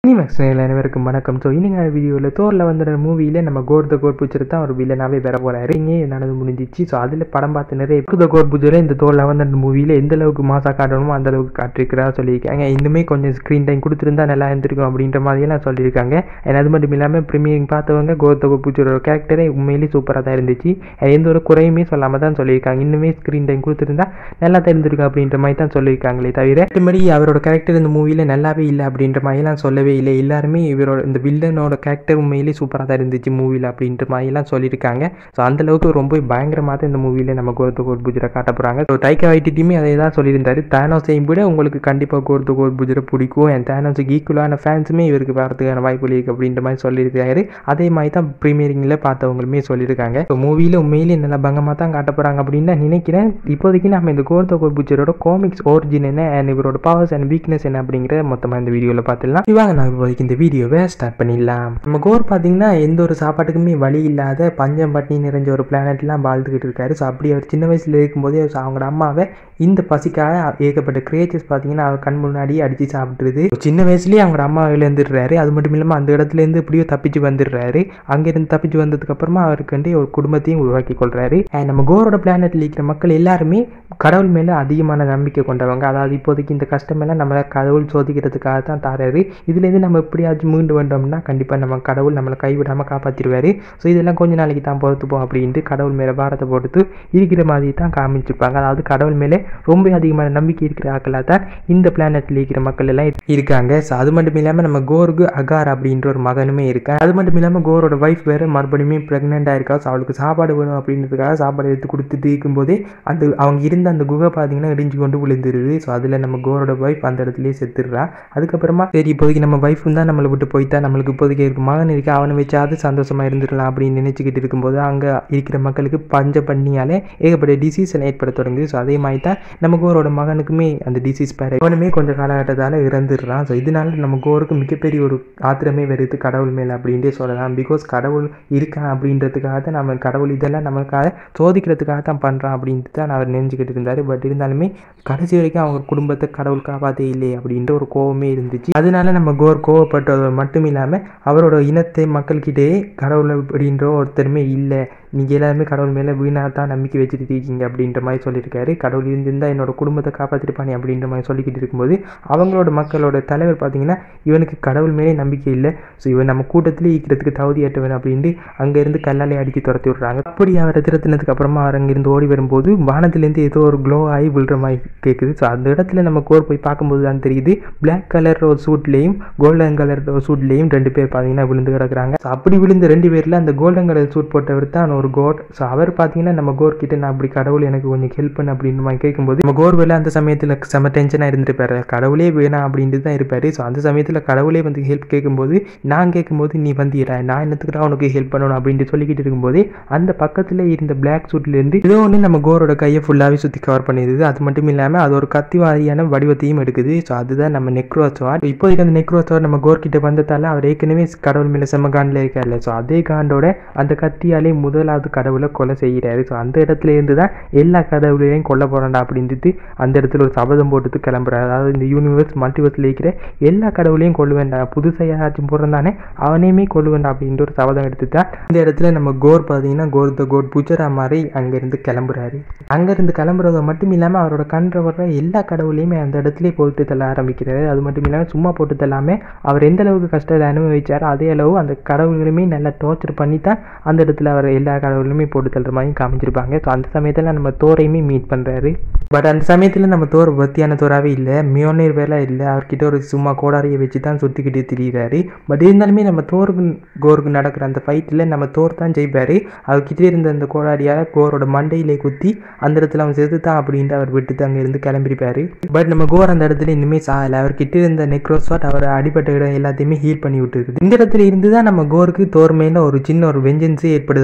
Cinemax நேரில் அனைவருக்கும் வணக்கம் ஸோ இன்னைக்கு வீடியோவில் தோரில் வந்துற மூவியில் நம்ம கோர் த கோர் பூச்சர் தான் ஒரு வில்லனாவே பெற போகிறாரு இங்கே நடந்து முடிஞ்சிச்சு ஸோ அதில் படம் பார்த்து நிறைய பேர் த கோர் பூச்சரை இந்த தோரில் வந்து அந்த மூவியில் எந்த அளவுக்கு மாசாக காட்டணுமோ அந்த அளவுக்கு காட்டிருக்கிறதா சொல்லியிருக்காங்க இன்னுமே கொஞ்சம் ஸ்க்ரீன் டைம் கொடுத்துருந்தா நல்லா இருந்திருக்கும் அப்படின்ற மாதிரியெல்லாம் சொல்லியிருக்காங்க and அது மட்டும் இல்லாமல் ப்ரீமியரிங் பார்த்தவங்க கோர் த கோர் பூச்சரோட கேரக்டரே உண்மையிலேயே சூப்பராக தான் இருந்துச்சு and எந்த ஒரு குறையுமே சொல்லாமல் தான் சொல்லியிருக்காங்க இன்னுமே ஸ்க்ரீன் டைம் கொடுத்துருந்தா நல்லா தான் இருந்திருக்கும் அப்படின்ற மாதிரி தான் சொல்லியிருக்காங்களே தவிர மற்றபடி அவரோட கேரக்டர் இந்த மூவியில் நல்லாவே இல்லை அப்படின்ற மாதிரிலாம் சொல்லவே இல்லை எல்லாருமே இவரோட இந்த வில்லனோட கேரக்டர் உண்மையிலேயே சூப்பராக தான் இருந்துச்சு மூவியில் அப்படின்ற மாதிரிலாம் சொல்லியிருக்காங்க ஸோ அந்தளவுக்கு ரொம்ப பயங்கரமாக தான் இந்த மூவியில் நம்ம கோர்த்து கோர் புஜரை காட்ட போகிறாங்க ஸோ டைக்கா வைட்டியுமே அதை தான் சொல்லியிருந்தாரு தேனோஸையும் விட உங்களுக்கு கண்டிப்பாக கோர்த்து கோர் புஜரை பிடிக்கும் என் தேனோஸுக்கு ஈக்குவலான ஃபேன்ஸுமே இவருக்கு வரதுக்கான வாய்ப்பு இருக்குது அப்படின்ற மாதிரி சொல்லியிருக்காரு அதே மாதிரி தான் ப்ரீமியரிங்கில் பார்த்தவங்களுமே சொல்லியிருக்காங்க ஸோ மூவியில் உண்மையிலேயே நல்லா பங்கமாக தான் காட்ட போகிறாங்க அப்படின்னு நான் நினைக்கிறேன் இப்போதைக்கு நம்ம இந்த கோர்த்த கோர் புஜரோட காமிக்ஸ் ஒரிஜின் என்ன அண்ட் இவரோட பவர்ஸ் அண்ட் வீக்னஸ் என்ன அப்படிங்கிற மொத்தமாக இந்த வீடியோவில் பார்த்துடலாம் இவாங்க நான் இப்போதைக்கு இந்த வீடியோவை ஸ்டார்ட் பண்ணிடலாம் நம்ம கோர் பார்த்தீங்கன்னா எந்த ஒரு சாப்பாட்டுக்குமே வழி இல்லாத பஞ்சம் பட்டினி நிறைஞ்ச ஒரு பிளானட்லாம் வாழ்ந்துக்கிட்டு இருக்காரு ஸோ அப்படி அவர் சின்ன வயசில் இருக்கும்போதே so அவங்களோட அம்மாவை இந்த பசிக்காக ஏகப்பட்ட கிரியேச்சர்ஸ் பார்த்தீங்கன்னா அவர் கண் முன்னாடியே அடித்து சாப்பிட்ருது சின்ன வயசுலேயே அவங்களோட அம்மா இழந்துடுறாரு அது மட்டும் இல்லாமல் அந்த இடத்துலேருந்து எப்படியோ தப்பிச்சு வந்துடுறாரு அங்கேருந்து தப்பிச்சு வந்ததுக்கப்புறமா அவருக்கு வந்து ஒரு குடும்பத்தையும் உருவாக்கி கொள்றாரு அண்ட் நம்ம கோரோட பிளானட்டில் இருக்கிற மக்கள் எல்லாருமே கடவுள் மேலே அதிகமான நம்பிக்கை கொண்டவங்க அதாவது இப்போதைக்கு இந்த கஷ்டமெல்லாம் நம்மளை கடவுள் சோதிக்கிறதுக்காக தான் தாராரு இதுலேருந்து நம்ம எப்படியாச்சும் மீண்டு வந்தோம்னா கண்டிப்பாக நம்ம கடவுள் நம்மளை கைவிடாமல் காப்பாற்றிடுவார் ஸோ இதெல்லாம் கொஞ்ச நாளைக்கு தான் பொறுத்துப்போம் அப்படின்ட்டு கடவுள் மேலே பாரத்தை போட்டு இருக்கிற மாதிரி தான் காமிச்சிருப்பாங்க அதாவது கடவுள் மேலே ரொம்ப அதிகமான நம்பிக்கை இருக்கிற ஆக்களாக தான் இந்த பிளானட்டில் இருக்கிற மக்கள் எல்லாம் இருக்காங்க ஸோ அது மட்டும் இல்லாமல் நம்ம கோருக்கு அகார் அப்படின்ற ஒரு மகனுமே இருக்கான் அது மட்டும் இல்லாமல் கோரோட ஒய்ஃப் வேறு மறுபடியுமே ப்ரெக்னெண்ட்டாக இருக்கா ஸோ அவளுக்கு சாப்பாடு வேணும் அப்படின்றதுக்காக சாப்பாடு எடுத்து கொடுத்துட்டு இருக்கும்போதே அந்த அவங்க இருந்த அந்த குகை பார்த்தீங்கன்னா இடிஞ்சு கொண்டு விழுந்துருது ஸோ அதில் நம்ம கோரோட ஒய்ஃப் அந்த இடத்துலயே செத்துடுறா அதுக்கப்புறமா சரி இப்போதைக்கு நம்ம ஒய்ஃபும் தான் நம்மளை விட்டு போய்த்தா நம்மளுக்கு இப்போதைக்கு இருக்கு மகன் இருக்கு அவனை வச்சாவது சந்தோஷமாக இருந்துடலாம் அப்படின்னு நினச்சிக்கிட்டு இருக்கும்போது அங்கே இருக்கிற மக்களுக்கு பஞ்ச பண்ணியாலே ஏகப்பட்ட டிசீஸ் ஏற்பட தொடங்குது ஸோ அதே மாதிரி தான் நம்ம கோரோட மகனுக்குமே அந்த டிசீஸ் பேர் அவனுமே கொஞ்சம் காலகட்டத்தால் இறந்துடுறான் ஸோ இதனால நம்ம கோருக்கு மிகப்பெரிய ஒரு ஆத்திரமே வருது கடவுள் மேலே அப்படின்ட்டே சொல்லலாம் பிகாஸ் கடவுள் இருக்கான் அப்படின்றதுக்காக தான் நம்ம கடவுள் இதெல்லாம் நமக்காக சோதிக்கிறதுக்காக தான் பண்ணுறான் அப்படின்ட்டு தான் அவர் நினைஞ்சுக்கிட்டு இருந்தார் பட் இருந்தாலுமே கடைசி வரைக்கும் அவங்க குடும்பத்தை கடவுள் காப்பாற்றே இல்லை அப்படின்ற ஒரு கோவமே இருந்துச்சு அதனால நம்ம கோர் கோவப்பட்டது மட்டும் இல்லாமல் அவரோட இனத்தை மக்கள்கிட்டயே கடவுள் அப்படின்ற ஒருத்தருமே இல்லை நீங்கள் எல்லாருமே கடவுள் மேலே வீணாக தான் நம்பிக்கை வச்சுட்டு இருக்கீங்க அப்படின்ற மாதிரி சொல்லியிருக்காரு கடவுள் இருந்திருந்தால் என்னோட குடும்பத்தை காப்பாற்றிருப்பானே அப்படின்ற மாதிரி சொல்லிக்கிட்டு இருக்கும்போது அவங்களோட மக்களோட தலைவர் பார்த்தீங்கன்னா இவனுக்கு கடவுள் மேலே நம்பிக்கை இல்லை ஸோ இவன் நம்ம கூட்டத்திலே ஈக்கிறதுக்கு தகுதியற்றவன் அப்படின்ட்டு அங்கேருந்து கல்லாலே அடித்து துரத்தி விட்றாங்க அப்படி அவரை திருத்தினதுக்கு அப்புறமா அவர் அங்கேருந்து ஓடி வரும்போது வானத்துலேருந்து ஏதோ ஒரு க்ளோ ஆகி விழுற மாதிரி கேட்குது ஸோ அந்த இடத்துல நம்ம கோர் போய் பார்க்கும்போது தான் தெரியுது பிளாக் கலர் ஒரு சூட்லேயும் கோல்டன் கலர் ஒரு சூட்லேயும் ரெண்டு பேர் பார்த்தீங்கன்னா விழுந்து கிடக்குறாங்க ஸோ அப்படி விழுந்த ரெண்டு பேரில் அந்த கோல்டன் கலர் சூட் போட்டவர் தான் ஒரு கோட் ஸோ அவர் பார்த்தீங்கன்னா நம்ம கோர் கிட்ட நான் அப்படி கடவுள் எனக்கு கொஞ்சம் ஹெல்ப் பண்ணு அப்படின்னு மாதிரி கேட்கும்போது நம்ம கோர் வேலை அந்த சமயத்தில் செம டென்ஷனாக இருந்திருப்பாரு கடவுளே வேணாம் அப்படின்ட்டு தான் இருப்பாரு ஸோ அந்த சமயத்தில் கடவுளே வந்து ஹெல்ப் கேட்கும்போது நான் கேட்கும்போது நீ வந்தீரா நான் என்னத்துக்கு உனக்கு ஹெல்ப் பண்ணணும் அப்படின்ட்டு சொல்லிக்கிட்டு இருக்கும்போது அந்த பக்கத்தில் இருந்த பிளாக் சூட்லேருந்து ஏதோ ஒன்று நம்ம கோரோட கையை ஃபுல்லாகவே சுற்றி கவர் பண்ணிடுது அது மட்டும் இல்லாமல் அது ஒரு கத்தி வாரியான வடிவத்தையும் எடுக்குது ஸோ அதுதான் நம்ம நெக்ரோஸ்வாட் இப்போதைக்கு அந்த நெக்ரோஸ்வாட் நம்ம கோர் கிட்ட வந்ததால அவர் ஏற்கனவே கடவுள் மேலே செம்ம காண்டில் இருக்கார்ல ஸோ அதே காண்டோட அந்த கத்தியாலே முதலாவது கடவுளை கொலை செய்கிறாரு ஸோ அந்த இடத்துல இருந்து தான் எல்லா கடவுளையும் கொல்ல போகிறான்டா அப்படின்ட்டு அந்த இடத்துல ஒரு சபதம் போட்டுட்டு கிளம்புறாரு அதாவது இந்த யூனிவர்ஸ் மல்டிவர்ஸில் இருக்கிற எல்லா கடவுளையும் கொல்ல வேண்டாம் புதுசாக யாராச்சும் பிறந்தானே அவனையுமே கொல்ல வேண்டாம் அப்படின்ட்டு ஒரு சபதம் எடுத்து தான் இந்த இடத்துல நம்ம கோர் பார்த்தீங்கன்னா கோர் த கோட் புஜரா மாதிரி அங்கேருந்து கிளம்புறாரு அங்கேருந்து கிளம்புறது மட்டும் இல்லாமல் அவரோட கண்ற வர்ற எல்லா கடவுளையுமே அந்த இடத்துல போட்டு தள்ள ஆரம்பிக்கிறாரு அது மட்டும் இல்லாமல் சும்மா போட்டு தள்ளாமல் அவர் எந்த அளவுக்கு கஷ்டத்தை அனுபவிச்சாரோ அதே அளவு அந்த கடவுள்களுமே நல்லா டோர்ச்சர் பண்ணி தான் அந்த இடத்துல அவர் எல்லா கடவுளுமே போட்டு தள்ளுற மாதிரி காமிச்சிருப்பாங்க ஸோ அந்த சமயத்தில் நம்ம தோரையுமே மீட் பண்ணுறாரு பட் அந்த சமயத்தில் நம்ம தோர் பத்தியான தோராவே இல்லை மியோனீர் வேலை இல்லை அவர்கிட்ட ஒரு சும்மா கோடாரியை வச்சு தான் சுற்றிக்கிட்டு திரியிறாரு பட் இருந்தாலுமே நம்ம தோருக்கு கோருக்கு நடக்கிற அந்த ஃபைட்டில் நம்ம தோர் தான் ஜெயிப்பார் அவர்கிட்ட இருந்த அந்த கோடாரியால் கோரோட மண்டையிலே குத்தி அந்த இடத்துல அவன் செத்து தான் அப்படின்ட்டு அவர் விட்டுட்டு அங்கே இருந்து கிளம்பிருப்பாரு பட் நம்ம கோர் அந்த இடத்துல இனிமேல் சாகலை அவர்கிட்ட இருந்த நெக்ரோஸ்வாட் அவர் அடிப்பட்ட இடம் எல்லாத்தையுமே ஹீல் பண்ணி விட்டுருக்குது இந்த இடத்துல இருந்து தான் நம்ம கோருக்கு தோர் மேல ஒரு சின்ன ஒரு வெஞ்சன்ஸே ஏற்படுது அப்படின்னே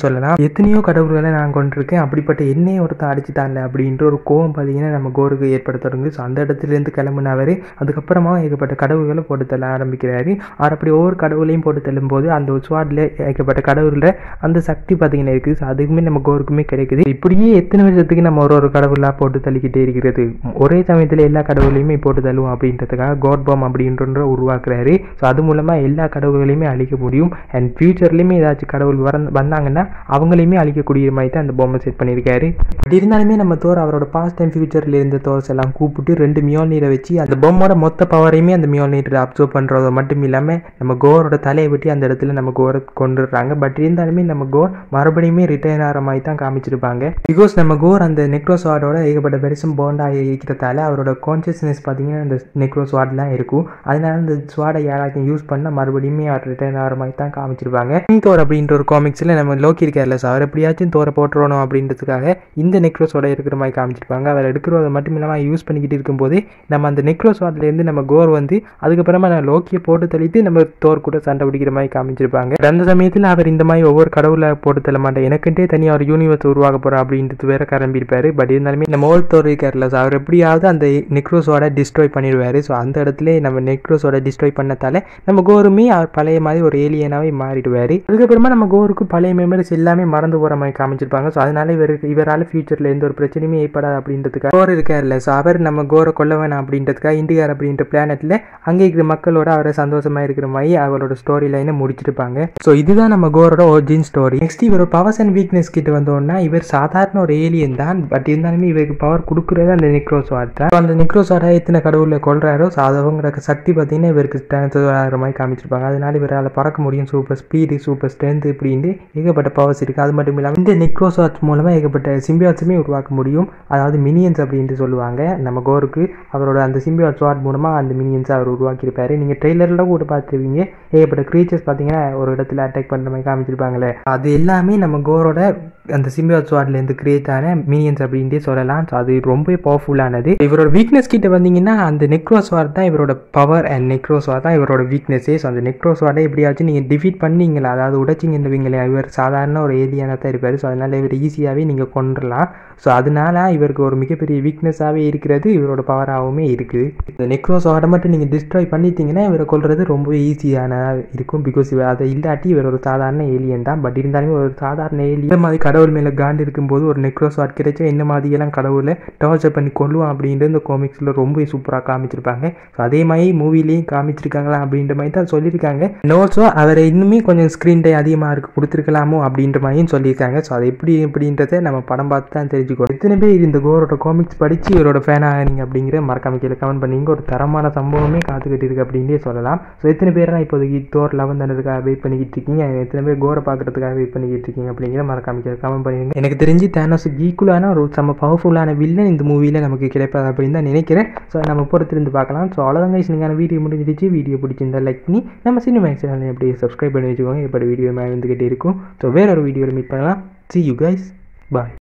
சொல்லலாம் எத்தனையோ கடவுள்களை நான் கொண்டிருக்கேன் அப்படிப்பட்ட என்னையை ஒருத்தன் அடிச்சுட்டான்ல அப்படின்ற ஒரு கோவம் பார்த்தீங்கன்னா நம்ம கோருக்கு ஏற்பட தொடங்குது ஸோ அந்த இடத்துலேருந்து கிளம்புனவர் அதுக்கப்புறமா ஏகப்பட்ட கடவுள்களை போட்டு தள்ள ஆரம்பிக்கிறாரு அவர் அப்படி ஒவ்வொரு கடவுளையும் போட்டு தள்ளும்போது அந்த ஸ்வாடில் ஏகப்பட்ட கடவுளில் அந்த சக்தி பார்த்தீங்கன்னா இருக்குது ஸோ அதுக்குமே நம்ம கோருக்குமே கிடைக்குது இப்படியே எத்தனை வருஷத்துக்கு நம்ம ஒரு ஒரு கடவுளாக போட்டு தள்ளிக்கிட்டே இருக்கிறது ஒரே சமயத்தில் எல்லா கடவுளையுமே போட்டு தள்ளுவோம் அப்படின்றதுக்காக கோட் பாம் அப்படின்ற உருவாக்குறாரு ஸோ அது மூலமாக எல்லா கடவுள்களையுமே அழிக்க முடியும் அண்ட் ஃபியூச்சர்லேயுமே ஏதாச்சும் கடவுள் வர வந்தாங்கன்னா அவங்களையுமே அழிக்கக்கூடிய மாதிரி தான் அந்த பொம்மை செட் பண்ணியிருக்காரு பட் இருந்தாலுமே நம்ம தோர் அவரோட பாஸ்ட் டைம் ஃபியூச்சரில் இருந்த தோர்ஸ் எல்லாம் கூப்பிட்டு ரெண்டு மியோல் நீரை வச்சு அந்த பொம்மோட மொத்த பவரையுமே அந்த மியோல் நீரை அப்சர்வ் பண்ணுறது மட்டும் இல்லாமல் நம்ம கோரோட தலையை வெட்டி அந்த இடத்துல நம்ம கோரை கொண்டுடுறாங்க பட் இருந்தாலுமே நம்ம கோர் மறுபடியுமே ரிட்டர்ன் ஆகிற மாதிரி தான் காமிச்சிருப்பாங்க பிகாஸ் நம்ம கோர் அந்த நெக்ரோஸ்வாடோட ஏகப்பட்ட பெருசும் பாண்டாகி இருக்கிறதால அவரோட கான்சியஸ்னஸ் பார்த்தீங்கன்னா அந்த நெக்ரோஸ்வாட்லாம் இருக்கும் அதனால அந்த ஸ்வாடை யாராச்சும் யூஸ் பண்ணால் மறுபடியுமே அவர் ரிட்டர்ன் ஆகிற மாதிரி தான் காமிச்சிருப்பாங்க கிங் தோர் அப்படின்ற ஒரு காமிக்ஸில் நம்ம லோக்கி இருக்கார்ல ஸோ அவர் எப்படியாச்சும் தோரை போட்டுறணும் அப்படின்றதுக்காக இந்த நெக்ரோஸோட இருக்கிற மாதிரி காமிச்சிருப்பாங்க அவர் எடுக்கிறத மட்டும் இல்லாமல் யூஸ் பண்ணிக்கிட்டு இருக்கும்போது நம்ம அந்த நெக்ரோஸ்வாட்லேருந்து நம்ம கோர் வந்து அதுக்கப்புறமா நான் லோக்கியை போட்டு தள்ளிட்டு நம்ம தோர் கூட சண்டை பிடிக்கிற மாதிரி காமிச்சிருப்பாங்க அந்த சமயத்தில் அவர் இந்த மாதிரி ஒவ்வொரு கடவுளை போட்டு தள்ள மாட்டேன் எனக்குன்ட்டே தனியாக ஒரு யூனிவர்ஸ் உருவாக்க போகிறோம் அப்படின்றது வேற கிளம்பியிருப்பாரு பட் இருந்தாலுமே நம்ம ஓல்ட் தோர் இருக்கார்ல ஸோ அவர் எப்படியாவது அந்த நெக்ரோஸோட டிஸ்ட்ராய் பண்ணிடுவார் ஸோ அந்த இடத்துல நம்ம நெக்ரோஸோட டிஸ்ட்ராய் பண்ணதால நம்ம கோருமே அவர் பழைய மாதிரி ஒரு ஏலியனாகவே மாறிடுவார் அதுக்கப்புறமா நம்ம கோருக்கு பழைய மெமரிஸ் எல்லாமே மறந்து போகிற மாதிரி காமிச்சிருப்பாங்க ஸோ அதனால இவருக்கு இவரால் ஃபியூச்சரில் எந்த ஒரு பிரச்சனையுமே ஏற்படாது அப்படின்றதுக்காக கோர் இருக்கார்ல ஸோ அவர் நம்ம கோரை கொல்ல வேணாம் அப்படின்றதுக்காக இண்டிகார் அப்படின்ற பிளானெட்டில் அங்கே இருக்கிற மக்களோட அவரை சந்தோஷமாக இருக்கிற மாதிரி அவரோட ஸ்டோரி லைனை முடிச்சிருப்பாங்க ஸோ இதுதான் நம்ம கோரோட ஒரிஜின் ஸ்டோரி நெக்ஸ்ட் இவர் பவர்ஸ் அண்ட் வீக்னஸ் கிட்ட வந்தோம்னா இவர் சாதாரண ஒரு ஏலியன் தான் பட் இருந்தாலுமே இவருக்கு பவர் கொடுக்குறது அந்த நெக்ரோஸ் வாட் தான் அந்த நெக்ரோஸ் வாட எத்தனை கடவுளை கொள்றாரோ ஸோ அதவங்களோட சக்தி பார்த்தீங்கன்னா இவருக்கு ட்ரான்ஸ்ஃபர் ஆகிற மாதிரி காமிச்சிருப்பாங்க அதனால இவரால் பறக்க முடியும் சூப்பர் ஸ்பீடு சூப்பர் ஸ்ட்ரென்த் இப்படின்னு ஏகப்பட்ட பவர்ஸ் இருக்குது அது மட்டும் இல்லாமல் இந்த நெக்ரோஸ் வாட்ச் மூலமாக ஏகப்பட்ட சிம்பியாட்ஸுமே உருவாக்க முடியும் அதாவது மினியன்ஸ் அப்படின்ட்டு சொல்லுவாங்க நம்ம கோருக்கு அவரோட அந்த சிம்பியாட் வாட் மூலமாக அந்த மினியன்ஸை அவர் உருவாக்கியிருப்பாரு நீங்கள் ட்ரெய்லரில் கூட பார்த்துருவீங்க ஏகப்பட்ட க்ரீச்சர்ஸ் பார்த்தீங்கன்னா ஒரு இடத்துல அட்டாக் பண்ணுற மாதிரி காமிச்சிருப்பாங்களே அது எல்லாமே நம்ம கோரோட அந்த சிம்பியாட் ஸ்வாட்லேருந்து கிரியேட் ஆன மினியன்ஸ் அப்படின்ட்டே சொல்லலாம் ஸோ அது ரொம்ப பவர்ஃபுல்லானது இவரோட வீக்னஸ் கிட்ட வந்தீங்கன்னா அந்த நெக்ரோஸ் வார் தான் இவரோட பவர் அண்ட் நெக்ரோஸ் வார் தான் இவரோட வீக்னஸே ஸோ அந்த நெக்ரோஸ் வார்டை எப்படியாச்சும் நீங்கள் டிஃபீட் பண்ணீங்களா அதாவது உடைச்சிங்க இந்த வீங்களே இவர் சாதாரண ஒரு ஏலியனாக தான் இருப்பார் ஸோ அதனால் இவர் ஈஸியாகவே நீங்கள் கொண்டுடலாம் ஸோ அதனால இவருக்கு ஒரு மிகப்பெரிய வீக்னஸாகவே இருக்கிறது இவரோட பவராகவுமே இருக்குது இந்த நெக்ரோஸ் வார்டை மட்டும் நீங்கள் டிஸ்ட்ராய் பண்ணிட்டீங்கன்னா இவரை கொள்வது ரொம்பவே ஈஸியானதாக இருக்கும் பிகாஸ் இவர் அதை இல்லாட்டி இவர் ஒரு சாதாரண ஏலியன் தான் பட் இருந்தாலுமே ஒரு சாதாரண ஏலியன் இந்த மாதிரி கடவுள் மேலே காண்டு இருக்கும்போது ஒரு நெக்ரோஸ் வாட் கிடைச்சா என்ன மாதிரியெல்லாம் கடவுளை டார்ச்சர் பண்ணி கொள்ளுவோம் அப்படின்ட்டு இந்த காமிக்ஸில் ரொம்ப சூப்பராக காமிச்சிருப்பாங்க ஸோ அதே மாதிரி மூவிலையும் காமிச்சிருக்காங்களா அப்படின்ற மாதிரி தான் சொல்லியிருக்காங்க ஆல்சோ அவரை இன்னுமே கொஞ்சம் ஸ்க்ரீன் டைம் அதிகமாக இருக்கு கொடுத்துருக்கலாமோ அப்படின்ற மாதிரியும் சொல்லியிருக்காங்க ஸோ அது எப்படி எப்படின்றத நம்ம படம் பார்த்து தான் தெரிஞ்சுக்கோ எத்தனை பேர் இந்த கோரோட காமிக்ஸ் படித்து இவரோட ஃபேன் ஆகிறீங்க அப்படிங்கிற மறக்காம கீழே கமெண்ட் பண்ணீங்க ஒரு தரமான சம்பவமே காத்துக்கிட்டு இருக்கு அப்படின்னே சொல்லலாம் ஸோ எத்தனை பேர்லாம் இப்போதைக்கு தோர் லெவன் தண்டதுக்காக வெயிட் பண்ணிக்கிட்டு இருக்கீங்க எத்தனை பேர் கோரை பார்க்கறதுக்காக வெயிட் பண்ணிக்கிட்டு இருக்கீங்க அப்படிங்கிற மறக்காம கீழே கமெண்ட் பண்ணிடுங்க எனக்கு தெரிஞ்சு தேனோஸுக்கு ஈக்குவலான ஒரு செம்ம பவர்ஃபுல்லான வில்லன் இந்த மூவியில் நமக்கு கிடைப்பாது அப்படின்னு தான் நினைக்கிறேன் ஸோ நம்ம பொறுத்திருந்து பார்க்கலாம் ஸோ அவ்வளோதாங்க நீங்கான வீடியோ முடிஞ்சிடுச்சு வீடியோ பிடிச்சிருந்தா லைக் பண்ணி நம்ம சினிமா சேனலை அப்படியே சப்ஸ்கிரைப் பண்ணி வச்சுக்கோங்க எப்படி வீடியோ வந்துக்கிட்டே இருக்கும் ஸோ வேற ஒரு வீடியோவில் மீட் பண்ணலாம் சி யூ கைஸ் பாய்